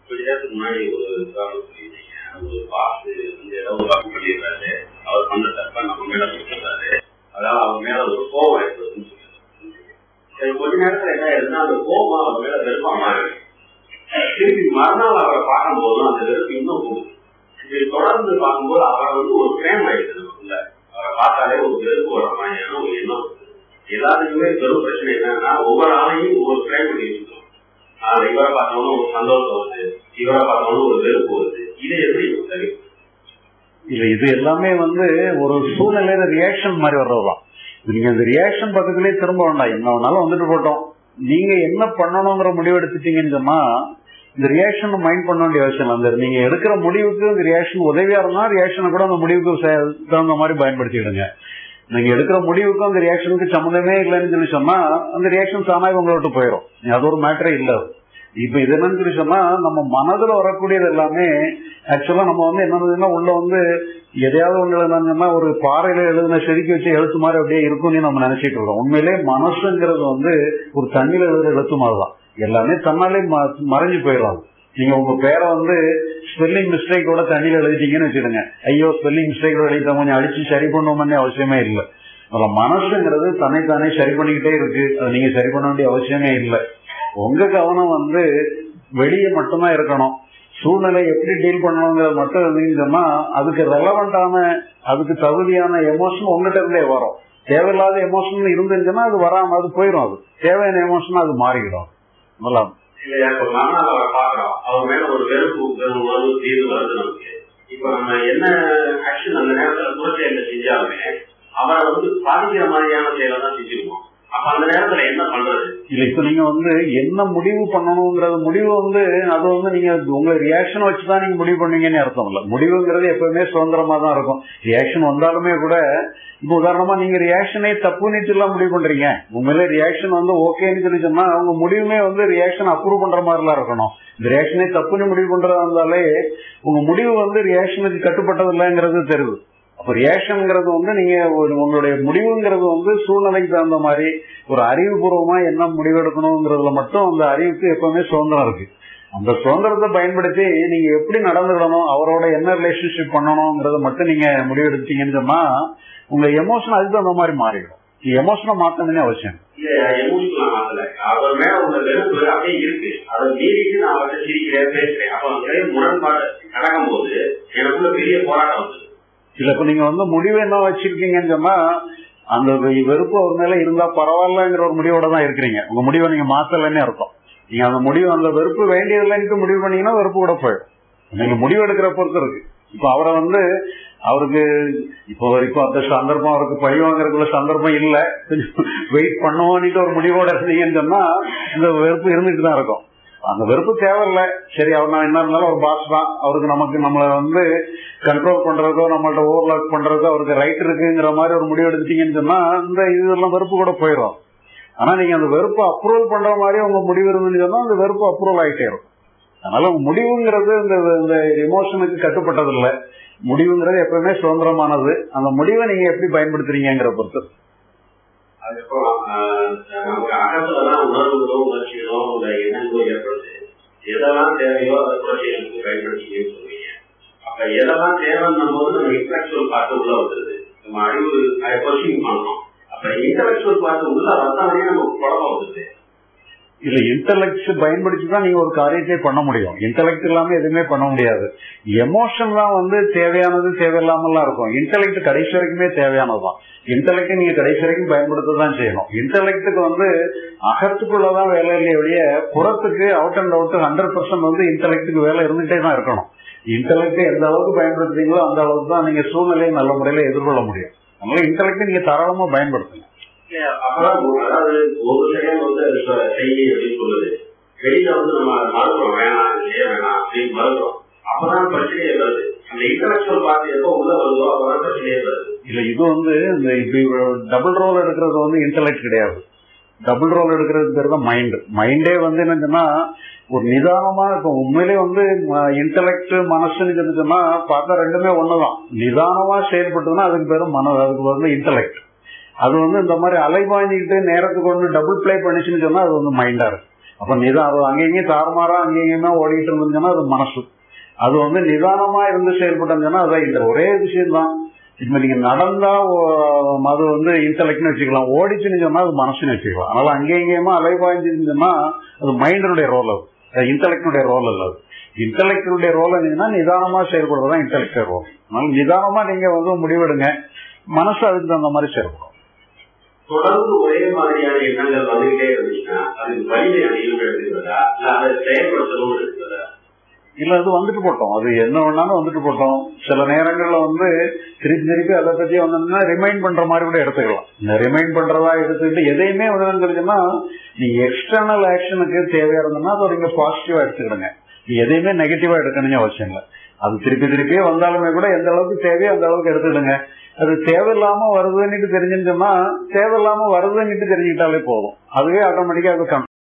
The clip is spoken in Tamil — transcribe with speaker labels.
Speaker 1: கொஞ்ச நேரத்துக்கு முன்னாடி ஒரு உதாரணம் சொல்லியிருந்தீங்க ஒரு பாஸ் வந்து ஏதோ ஒரு தப்பு பண்ணிடுறாரு அவர் பண்ண தப்ப நம்ம மேல கொடுத்துறாரு அதாவது அவர் மேல ஒரு கோபம் ஏற்படுதுன்னு சொல்லியிருந்தாங்க சரி, கொஞ்ச நேரத்துல என்ன ஆயிருதுன்னா அந்த கோபம் அவர் மேல வெறுப்பா மாறி திருப்பி மறுநாள் அவரை பார்க்கும்போது அந்த வெறுப்பு இன்னும் போகுது இப்படி தொடர்ந்து பார்க்கும்போது அவரை வந்து ஒரு பிரேம் ஆயிடுது நமக்குள்ள அவரை பார்த்தாலே ஒரு வெறுப்பு வர மாதிரியான ஒரு எண்ணம் வருது. எல்லாத்துக்குமே பெரும் பிரச்சனை என்னன்னா ஒவ்வொரு ஆளையும் ஒவ்வொரு பிரேம் பண்ணி வச்சுக்கோம் ஆஹ் இவரை பார்த்தவனும் ஒரு சந்தோஷம் வருது இவரை பார்த்தவனும் ஒரு வெறுப்பு வருது இதை எப்படி நம்ம சரி
Speaker 2: இல்ல இது எல்லாமே வந்து ஒரு சூழ்நிலையில ரியாக்ஷன் மாதிரி வர்றதுதான் நீங்க இந்த ரியாக்ஷன் பக்கத்திலேயே திரும்ப வேண்டாம் என்ன வேணாலும் வந்துட்டு போட்டோம் நீங்க என்ன பண்ணணுங்கிற முடிவு எடுத்துட்டீங்கன்னு சொன்னா இந்த ரியாக்ஷன் மைண்ட் பண்ண வேண்டிய அவசியம் இல்லை. அந்த நீங்க எடுக்கிற முடிவுக்கு இந்த ரியாக்ஷன் உதவியா இருந்தா ரியாக்ஷனை கூட அந்த முடிவுக்கு சே- தகுந்த மாதிரி பயன்படுத்திடுங்க நீங்க எடுக்கிற முடிவுக்கும் அந்த ரியாக்ஷனுக்கு சம்மந்தமே இல்லைன்னு சொல்லி சொன்னா அந்த ரியாக்ஷன் தானாக உங்களை விட்டு போயிடும் அது ஒரு மேட்டரே இல்ல அது. இப்ப இது என்னன்னு சொல்லி சொன்னா நம்ம மனதுல வரக்கூடியது எல்லாமே ஆக்சுவலா நம்ம வந்து என்னதுன்னா உள்ள வந்து எதையாவது ஒண்ணு எழுதுனா ஒரு பாறையில எழுதின செதுக்கி வச்சு எழுத்து மாதிரி அப்படியே இருக்கும்னு நம்ம நினைச்சிட்டு இருக்கோம் உண்மையிலே மனசுங்கிறது வந்து ஒரு தண்ணியில எழுதுற எழுத்து மாதிரிதான் எல்லாமே தன்னாலே ம- மறைஞ்சு போயிடலாம் நீங்க உங்க பேரை வந்து ஸ்பெல்லிங் மிஸ்டேக்கோட தண்ணியில எழுதிட்டீங்கன்னு வச்சுடுங்க ஐயோ ஸ்பெல்லிங் மிஸ்டேக்கோட எழுதிட்டா கொஞ்சம் அடிச்சு சரி பண்ணுவோம்னே அவசியமே இல்லை அதுல மனசுங்கிறது தன்னைத்தானே சரி பண்ணிக்கிட்டே இருக்கு அது நீங்க சரி பண்ண வேண்டிய அவசியமே இல்லை உங்க கவனம் வந்து வெளியே மட்டும்தான் இருக்கணும் சூழ்நிலை எப்படி டீல் பண்ணணுங்கிறது மட்டும் இருந்தீங்கன்னு சொன்னா அதுக்கு ரெலவெண்டான அதுக்கு தகுதியான எமோஷன் உங்ககிட்ட இருந்தே வரும் தேவையில்லாத எமோஷன் இருந்துச்சுன்னா அது வராம அது போயிடும் அது தேவையான எமோஷன் அது மாறிடும் முதலாம்
Speaker 1: இல்லையா இப்ப மறுநாள் அவரை பாக்குறோம் அவர் மேல ஒரு வெறுப்பு வெறும் உணர்வு தீர்வு வருது நமக்கு இப்ப நம்ம என்ன ஆக்ஷன் அந்த நேரத்துல புறச்செயல செஞ்சாலுமே அவரை வந்து பாதிக்கிற மாதிரியான செயலை தான் செஞ்சிருவோம் அப்ப அந்த நேரத்துல என்ன பண்றது
Speaker 2: இல்ல இப்ப நீங்க வந்து என்ன முடிவு பண்ணணுங்கிறது முடிவு வந்து அது வந்து நீங்க உங்க ரியாக்ஷன் வச்சுதான் நீங்க முடிவு பண்ணீங்கன்னு அர்த்தம் இல்ல முடிவுங்கிறது எப்பவுமே சுதந்திரமா தான் இருக்கும் ரியாக்ஷன் வந்தாலுமே கூட இப்ப உதாரணமா நீங்க ரியாக்ஷனே தப்புன்னு எல்லாம் முடிவு பண்றீங்க உண்மையில ரியாக்ஷன் வந்து ஓகேன்னு சொல்லி சொன்னா உங்க முடிவுமே வந்து ரியாக்ஷன் அப்ரூவ் பண்ற மாதிரிலாம் இருக்கணும் இந்த ரியாக்ஷனே தப்புன்னு முடிவு பண்றதா இருந்தாலே உங்க முடிவு வந்து ரியாக்ஷனுக்கு கட்டுப்பட்டது இல்லைங்கிறது தெரியுது அப்ப ரியாக்ஷன்ங்கிறது வந்து நீங்க ஒரு உங்களுடைய முடிவுங்கிறது வந்து சூழ்நிலைக்கு தகுந்த மாதிரி ஒரு அறிவுபூர்வமா என்ன முடிவெடுக்கணுங்கிறதுல மட்டும் அந்த அறிவுக்கு எப்பவுமே சுதந்திரம் இருக்கு அந்த சுதந்திரத்தை பயன்படுத்தி நீங்க எப்படி நடந்துக்கணும் அவரோட என்ன ரிலேஷன்ஷிப் பண்ணணுங்கிறத மட்டும் நீங்க முடிவெடுத்தீங்கன்னு சொன்னா உங்க எமோஷன் அதுக்கு தகுந்த மாதிரி மாறிடும் எமோஷனை மாத்தணும்னே அவசியம்
Speaker 1: இல்ல எமோஷனலா மாத்தல அவர் மேல உள்ள வெறுப்பு அப்படியே இருக்கு அதை மீறிட்டு நான் அவர்கிட்ட சிரிக்கிறேன் பேசுறேன் அப்ப அங்கே முரண்பாடு நடக்கும் போது எனக்குள்ள பெரிய போராட்டம் வந்தது
Speaker 2: இல்ல இப்ப நீங்க வந்து முடிவு என்ன வச்சிருக்கீங்கன்னு சொன்னா அந்த வெ- வெறுப்பு அவர் மேல இருந்தா பரவாயில்லங்கிற ஒரு முடிவோட தான் இருக்கிறீங்க உங்க முடிவை நீங்க மாத்தலன்னு அர்த்தம் நீங்க அந்த முடிவு அந்த வெறுப்பு வேண்டியதில்லைன்னு முடிவு பண்ணீங்கன்னா வெறுப்பு கூட போயிடும் நீங்க முடிவு எடுக்கிற பொறுத்து இருக்கு இப்ப அவரை வந்து அவருக்கு இப்போ இப்போ அந்த சந்தர்ப்பம் அவருக்கு பழி வாங்குறதுக்குள்ள சந்தர்ப்பம் இல்ல வெயிட் பண்ணுவோம்னுட்டு ஒரு முடிவோட இருந்தீங்கன்னு சொன்னா இந்த வெறுப்பு இருந்துட்டு தான் இருக்கும் அந்த வெறுப்பு தேவையில்ல சரி அவர் நான் என்ன இருந்தாலும் ஒரு பாஸ் தான் அவருக்கு நமக்கு நம்மளை வந்து கண்ட்ரோல் பண்றதோ நம்மள்ட்ட ஓவர்லாக் பண்றதோ அவருக்கு ரைட் இருக்குங்கிற மாதிரி ஒரு முடிவு எடுத்துட்டீங்கன்னு சொன்னா இந்த இதெல்லாம் வெறுப்பு கூட போயிடும் ஆனா நீங்க அந்த வெறுப்பு அப்ரூவல் பண்ற மாதிரி உங்க முடிவு இருந்துன்னு சொன்னா அந்த வெறுப்பு அப்ரூவல் ஆயிட்டே இருக்கும் அதனால உங்க முடிவுங்கிறது இந்த இந்த எமோஷனுக்கு கட்டுப்பட்டது இல்ல முடிவுங்கிறது எப்பவுமே சுதந்திரமானது அந்த முடிவை நீங்க எப்படி பயன்படுத்துறீங்கிற பொறுத்து
Speaker 1: அதுக்கப்புறம் ஆஹ், நமக்கு அகத்துலதான் உணர்வுகளோ உணர்ச்சிகளோ உள்ள எண்ணங்களோ ஏற்படுது எதெல்லாம் தேவையோ அதை புரட்சிகளுக்கு பயன்படுத்திக்கணும்னு சொல்றீங்க அப்ப எதெல்லாம் தேவைன்னும் போது நம்ம இன்டலெக்சுவல் பார்த்து உள்ள வந்துருது நம்ம அறிவு அதை கொஸ்டின் பண்ணணும் அப்ப இன்டலெக்சுவல் பார்த்து உள்ள வந்தாலே நமக்கு குழப்பம் வந்துருது
Speaker 2: இல்ல இன்டலெக்ட் பயன்படுத்தி தான் நீங்க ஒரு காரியத்தை பண்ண முடியும் இன்டலெக்ட் இல்லாம எதுவுமே பண்ண முடியாது எமோஷன் தான் வந்து தேவையானது தேவையில்லாமலாம் இருக்கும் இன்டலெக்ட் கடைசி வரைக்குமே தேவையானதுதான் இன்டலெக்ட் நீங்க கடைசி வரைக்கும் பயன்படுத்த தான் செய்யணும் இன்டலெக்டுக்கு வந்து அகத்துக்குள்ளதான் வேலை இல்லையே ஒழிய புறத்துக்கு out and out hundred percent வந்து இன்டலெக்டுக்கு வேலை இருந்துட்டே தான் இருக்கணும் இன்டலெக்ட் எந்த அளவுக்கு பயன்படுத்துறீங்களோ அந்த அளவுக்கு தான் நீங்க சூழ்நிலையை நல்ல முறையில எதிர்கொள்ள முடியும் அதனால இன்டலெக்ட் நீங்க தாராளமா பயன்படுத்துங்க
Speaker 1: அப்பதான் அதாவது ஒரு செயல் வந்து அது சொ- செய் அப்படின்னு சொல்லுது வெளியில வந்து நம்ம மறுக்கிறோம் வேணாம் இது செய்ய வேணாம் அப்படின்னு மறுக்கிறோம் அப்பதான் பிரச்சனையே வருது அந்த இன்டலெக்சுவல் பார்த்து எப்போ உள்ள வருதோ அப்பதான் பிரச்சனையே வருது
Speaker 2: இல்ல இது வந்து இந்த இப்படி டபுள் ரோல் எடுக்கிறது வந்து இன்டலெக்ட் கிடையாது டபுள் ரோல் எடுக்கிறது பேர் தான் மைண்ட் மைண்டே வந்து என்னன்னா ஒரு நிதானமா இருக்கும் உண்மையிலே வந்து இன்டலெக்ட் மனசுன்னு சொன்னா பார்த்தா ரெண்டுமே ஒண்ணுதான் நிதானமா செயல்பட்டதுன்னா அதுக்கு பேரு மன அதுக்கு வந்து இன்டலெக்ட் அது வந்து இந்த மாதிரி அலைபாய்ஞ்சிக்கிட்டு நேரத்துக்கு ஒன்று டபுள் பிளே பண்ணிச்சுன்னு சொன்னா அது வந்து மைண்டா இருக்கு அப்ப நிதா அது அங்கேயும் தாறுமாறா அங்கேயுமே ஓடிட்டு இருந்துச்சுன்னா அது மனசு அது வந்து நிதானமா இருந்து செயல்பட்டதுன்னா அதான் இந்த ஒரே விஷயம் தான் இப்ப நீங்க நடந்தா ஓ- அது வந்து இன்டலெக்ட்னு வச்சுக்கலாம் ஓடிச்சுன்னு சொன்னா அது மனசுன்னு வச்சுக்கலாம் அதனால அங்கே இங்கேயுமா அலைபாய்ஞ்சுன்னு சொன்னா அது மைண்டனுடைய ரோல் அது இன்டலெக்டினுடைய ரோல் அல்ல அது இன்டலெக்டினுடைய ரோல் என்னன்னா நிதானமா செயல்படுறதுதான் இன்டலெக்டல் ரோல் அதனால நிதானமா நீங்க வந்து முடிவெடுங்க மனசு அதுக்கு தகுந்த மாதிரி செயல்படும்
Speaker 1: தொடர்ந்து ஒரே மாதிரியான எண்ணங்கள் வந்துகிட்டே இருந்துச்சுன்னா அதுக்கு வலிமை அதிகம் எடுத்துக்கிறதா இல்ல அதை செயல்படுத்தணும் எடுத்துக்கிறதா
Speaker 2: இல்ல அது வந்துட்டு போட்டோம் அது என்ன வேணாலும் வந்துட்டு போட்டோம் சில நேரங்கள்ல வந்து திருப்பி திருப்பி அதை பத்தி வந்தோம்னா ரிமைண்ட் பண்ற மாதிரி கூட எடுத்துக்கலாம் இந்த ரிமைண்ட் பண்றதா எடுத்துக்கிட்டு எதையுமே வந்து தெரிஞ்சுன்னா நீங்க எக்ஸ்டர்னல் ஆக்ஷனுக்கு தேவையா இருந்ததுன்னா அதை நீங்க பாசிட்டிவா எடுத்துக்கிடுங்க நீ எதையுமே நெகட்டிவா எடுக்கணும்னு அவசியம் இல்லை அது திருப்பி திருப்பியே வந்தாலுமே கூட எந்த அளவுக்கு தேவையோ அந்த அளவுக்கு எடுத்துக்கிடுங்க அது தேவையில்லாம வருதுன்னுட்டு தெரிஞ்சுன்னு சொன்னா தேவையில்லாம வருதுன்னுட்டு தெரிஞ்சுக்கிட்டாலே போதும் அதுவே ஆட்டோமேட்டிக்கா அது